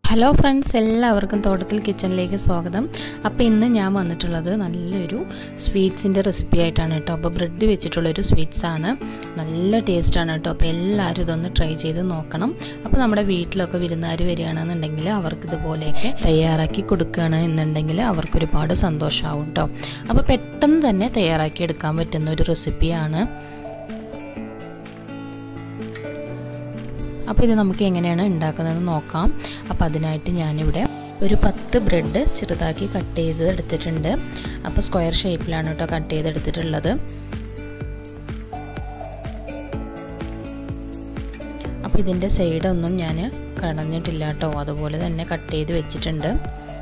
hello friends എല്ലാവർക്കും തോട്ടത്തിൽ കിച്ചണിലേക്ക് സ്വാഗതം അപ്പോൾ ഇന്ന് ഞാൻ വന്നിട്ടുള്ളത് നല്ലൊരു സ്വീറ്റ്സിൻ്റെ റെസിപ്പി ആയിട്ടാണ് കേട്ടോ അപ്പോൾ ബ്രെഡ് വെച്ചിട്ടുള്ളൊരു സ്വീറ്റ്സ് ആണ് നല്ല ടേസ്റ്റാണ് കേട്ടോ അപ്പോൾ എല്ലാവരും ഇതൊന്ന് ട്രൈ ചെയ്ത് നോക്കണം അപ്പോൾ നമ്മുടെ വീട്ടിലൊക്കെ വിരുന്നുകാർ വരികയാണെന്നുണ്ടെങ്കിൽ അവർക്ക് ഇതുപോലെയൊക്കെ തയ്യാറാക്കി കൊടുക്കുകയാണ് എന്നുണ്ടെങ്കിൽ അവർക്കൊരുപാട് സന്തോഷമാവും കേട്ടോ അപ്പോൾ പെട്ടെന്ന് തന്നെ തയ്യാറാക്കി എടുക്കാൻ പറ്റുന്ന ഒരു റെസിപ്പിയാണ് അപ്പോൾ ഇത് നമുക്ക് എങ്ങനെയാണ് ഉണ്ടാക്കുന്നതെന്ന് നോക്കാം അപ്പോൾ അതിനായിട്ട് ഞാനിവിടെ ഒരു പത്ത് ബ്രെഡ് ചെറുതാക്കി കട്ട് ചെയ്ത് എടുത്തിട്ടുണ്ട് അപ്പോൾ സ്ക്വയർ ഷേപ്പിലാണ് കേട്ടോ കട്ട് ചെയ്തെടുത്തിട്ടുള്ളത് അപ്പോൾ ഇതിൻ്റെ സൈഡൊന്നും ഞാൻ കളഞ്ഞിട്ടില്ല കേട്ടോ അതുപോലെ തന്നെ കട്ട് ചെയ്ത് വെച്ചിട്ടുണ്ട്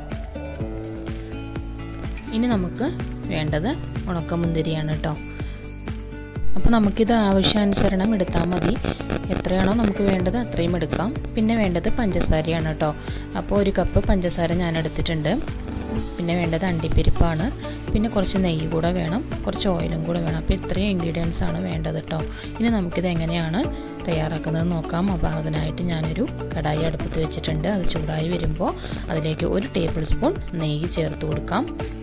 ഇനി നമുക്ക് വേണ്ടത് ഉണക്കമുന്തിരിയാണ് കേട്ടോ അപ്പോൾ നമുക്കിത് ആവശ്യാനുസരണം എടുത്താൽ മതി എത്രയാണോ നമുക്ക് വേണ്ടത് അത്രയും എടുക്കാം പിന്നെ വേണ്ടത് പഞ്ചസാരയാണ് കേട്ടോ അപ്പോൾ ഒരു കപ്പ് പഞ്ചസാര ഞാൻ എടുത്തിട്ടുണ്ട് പിന്നെ വേണ്ടത് അണ്ടിപ്പരിപ്പാണ് പിന്നെ കുറച്ച് നെയ്യ് കൂടെ വേണം കുറച്ച് ഓയിലും കൂടെ വേണം അപ്പോൾ ഇത്രയും ഇൻഗ്രീഡിയൻസ് ആണ് വേണ്ടത് കേട്ടോ ഇനി നമുക്കിത് എങ്ങനെയാണ് തയ്യാറാക്കുന്നത് നോക്കാം അപ്പോൾ അതിനായിട്ട് ഞാനൊരു കടായി അടുപ്പത്ത് വെച്ചിട്ടുണ്ട് അത് ചൂടായി വരുമ്പോൾ അതിലേക്ക് ഒരു ടേബിൾ സ്പൂൺ നെയ്യ് ചേർത്ത് കൊടുക്കാം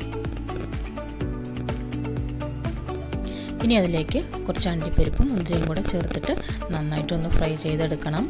ഇനി അതിലേക്ക് കുറച്ച് അണ്ടിപ്പരിപ്പും മുന്തിരിയും കൂടെ ചേർത്തിട്ട് നന്നായിട്ടൊന്ന് ഫ്രൈ ചെയ്തെടുക്കണം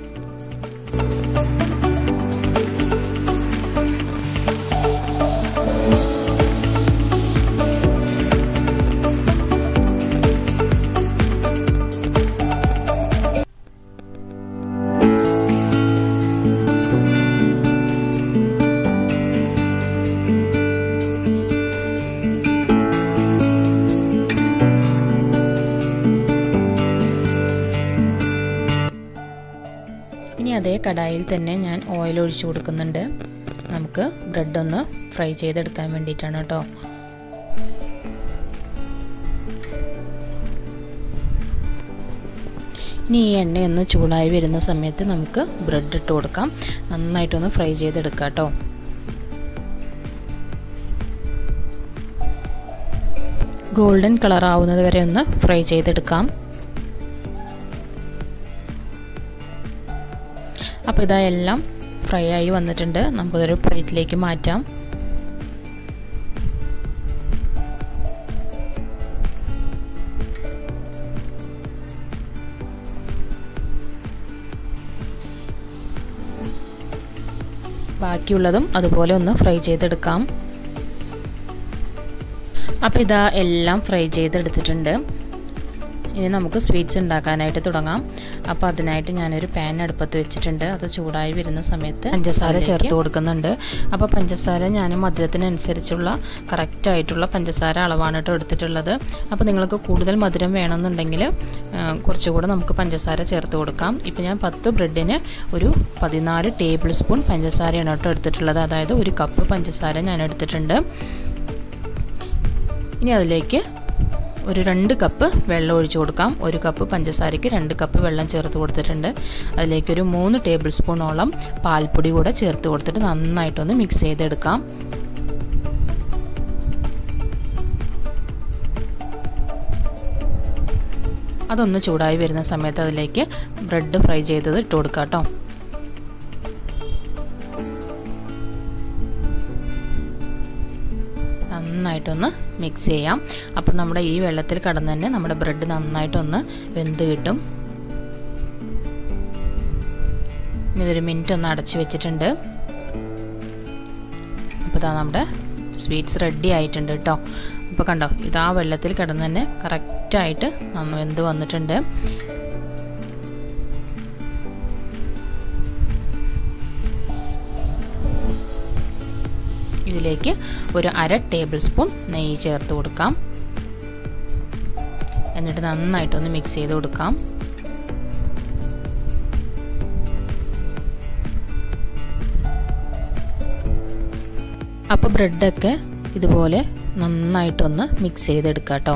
ഇനി അതേ കടായിൽ തന്നെ ഞാൻ ഓയിൽ ഒഴിച്ചു കൊടുക്കുന്നുണ്ട് നമുക്ക് ബ്രെഡ് ഒന്ന് ഫ്രൈ ചെയ്തെടുക്കാൻ വേണ്ടിയിട്ടാണ് കേട്ടോ ഇനി ഈ എണ്ണയൊന്ന് ചൂടായി വരുന്ന സമയത്ത് നമുക്ക് ബ്രെഡ് ഇട്ട് കൊടുക്കാം നന്നായിട്ടൊന്ന് ഫ്രൈ ചെയ്തെടുക്കാം കേട്ടോ ഗോൾഡൻ കളർ ആവുന്നത് വരെ ഒന്ന് ഫ്രൈ ചെയ്തെടുക്കാം അപ്പോൾ ഇതാ എല്ലാം ഫ്രൈ ആയി വന്നിട്ടുണ്ട് നമുക്കതൊരു പ്ലേറ്റിലേക്ക് മാറ്റാം ബാക്കിയുള്ളതും അതുപോലെ ഒന്ന് ഫ്രൈ ചെയ്തെടുക്കാം അപ്പോൾ ഇതാ എല്ലാം ഫ്രൈ ചെയ്തെടുത്തിട്ടുണ്ട് ഇനി നമുക്ക് സ്വീറ്റ്സ് ഉണ്ടാക്കാനായിട്ട് തുടങ്ങാം അപ്പോൾ അതിനായിട്ട് ഞാനൊരു പാൻ അടുപ്പത്ത് വെച്ചിട്ടുണ്ട് അത് ചൂടായി വരുന്ന സമയത്ത് പഞ്ചസാര ചേർത്ത് കൊടുക്കുന്നുണ്ട് അപ്പോൾ പഞ്ചസാര ഞാൻ മധുരത്തിനനുസരിച്ചുള്ള കറക്റ്റായിട്ടുള്ള പഞ്ചസാര അളവാണ് കേട്ടോ എടുത്തിട്ടുള്ളത് അപ്പോൾ നിങ്ങൾക്ക് കൂടുതൽ മധുരം വേണമെന്നുണ്ടെങ്കിൽ കുറച്ചുകൂടെ നമുക്ക് പഞ്ചസാര ചേർത്ത് കൊടുക്കാം ഇപ്പോൾ ഞാൻ പത്ത് ബ്രെഡിന് ഒരു പതിനാല് ടേബിൾ സ്പൂൺ പഞ്ചസാരയാണ് കേട്ടോ എടുത്തിട്ടുള്ളത് അതായത് ഒരു കപ്പ് പഞ്ചസാര ഞാൻ എടുത്തിട്ടുണ്ട് ഇനി അതിലേക്ക് ഒരു രണ്ട് കപ്പ് വെള്ളം ഒഴിച്ചു കൊടുക്കാം ഒരു കപ്പ് പഞ്ചസാരയ്ക്ക് രണ്ട് കപ്പ് വെള്ളം ചേർത്ത് കൊടുത്തിട്ടുണ്ട് അതിലേക്കൊരു മൂന്ന് ടേബിൾ സ്പൂണോളം പാൽപ്പൊടി കൂടെ ചേർത്ത് കൊടുത്തിട്ട് നന്നായിട്ടൊന്ന് മിക്സ് ചെയ്തെടുക്കാം അതൊന്ന് ചൂടായി വരുന്ന സമയത്ത് അതിലേക്ക് ബ്രെഡ് ഫ്രൈ ചെയ്തത് ഇട്ട് കൊടുക്കാം കേട്ടോ നന്നായിട്ടൊന്ന് മിക്സ് ചെയ്യാം അപ്പം നമ്മുടെ ഈ വെള്ളത്തിൽ കടന്ന് തന്നെ നമ്മുടെ ബ്രെഡ് നന്നായിട്ടൊന്ന് വെന്ത് കിട്ടും ഇതൊരു മിനിറ്റ് ഒന്ന് അടച്ചു വെച്ചിട്ടുണ്ട് അപ്പോൾ ഇതാ നമ്മുടെ സ്വീറ്റ്സ് റെഡി ആയിട്ടുണ്ട് കേട്ടോ അപ്പോൾ കണ്ടോ ഇത് ആ വെള്ളത്തിൽ കിടന്ന് തന്നെ കറക്റ്റായിട്ട് നന്ന് വെന്ത് വന്നിട്ടുണ്ട് ഇതിലേക്ക് ഒരു അര ടേബിൾ സ്പൂൺ നെയ്യ് ചേർത്ത് കൊടുക്കാം എന്നിട്ട് നന്നായിട്ടൊന്ന് മിക്സ് ചെയ്ത് കൊടുക്കാം അപ്പോൾ ബ്രെഡൊക്കെ ഇതുപോലെ നന്നായിട്ടൊന്ന് മിക്സ് ചെയ്തെടുക്കാം കേട്ടോ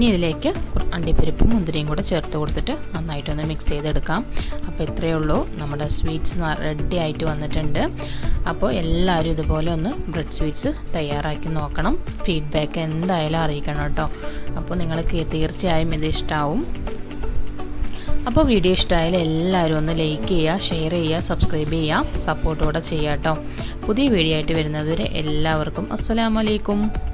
ഇനി ഇതിലേക്ക് അണ്ടിപ്പരിപ്പും മുന്തിരിയും കൂടെ ചേർത്ത് കൊടുത്തിട്ട് നന്നായിട്ടൊന്ന് മിക്സ് ചെയ്തെടുക്കാം അപ്പോൾ ഇത്രയേ ഉള്ളൂ നമ്മുടെ സ്വീറ്റ്സ് റെഡി ആയിട്ട് വന്നിട്ടുണ്ട് അപ്പോൾ എല്ലാവരും ഇതുപോലെ ഒന്ന് ബ്രെഡ് സ്വീറ്റ്സ് തയ്യാറാക്കി നോക്കണം ഫീഡ്ബാക്ക് എന്തായാലും അറിയിക്കണം കേട്ടോ അപ്പോൾ നിങ്ങൾക്ക് തീർച്ചയായും ഇത് ഇഷ്ടമാവും അപ്പോൾ വീഡിയോ ഇഷ്ടമായാലും എല്ലാവരും ഒന്ന് ലൈക്ക് ചെയ്യുക ഷെയർ ചെയ്യുക സബ്സ്ക്രൈബ് ചെയ്യുക സപ്പോർട്ടോടെ ചെയ്യുക കേട്ടോ പുതിയ വീഡിയോ ആയിട്ട് വരുന്നതുവരെ എല്ലാവർക്കും അസ്സലാമലൈക്കും